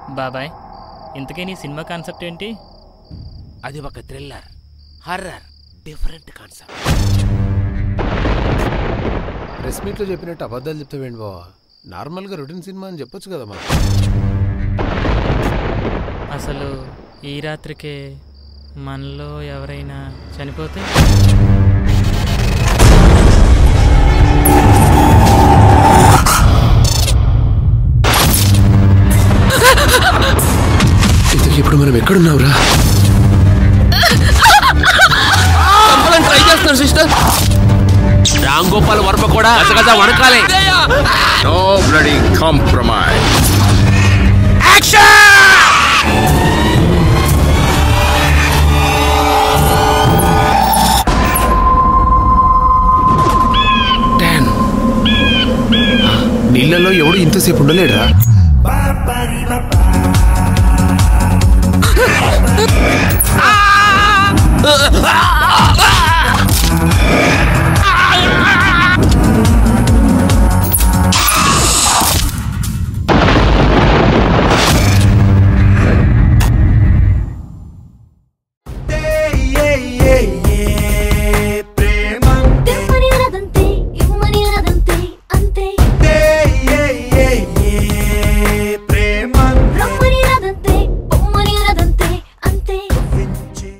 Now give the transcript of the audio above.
బాబాయ్ ఇంతకీ నీ సినిమా కాన్సెప్ట్ ఏంటి అది ఒక thriller horror different concept press మీట్లో చెప్పినట్టు అబద్ధాలు చెప్తావేంటి బావా నార్మల్గా రొటీన్ సినిమా అని చెప్పొచ్చు కదా మనం అసలు ఈ రాత్రికే మనలో ఎవరైనా చనిపోతే ఇంతకీ ఇప్పుడు మనం ఎక్కడున్నావురా ట్రై చేస్తున్నారు సిస్టర్ రామ్ గోపాల్ వర్మ కూడా గజగజ వణకాలి No bloody compromise. డాన్ నీళ్ళలో ఎవడు ఇంతసేపు ఉండలేడురా ఆ!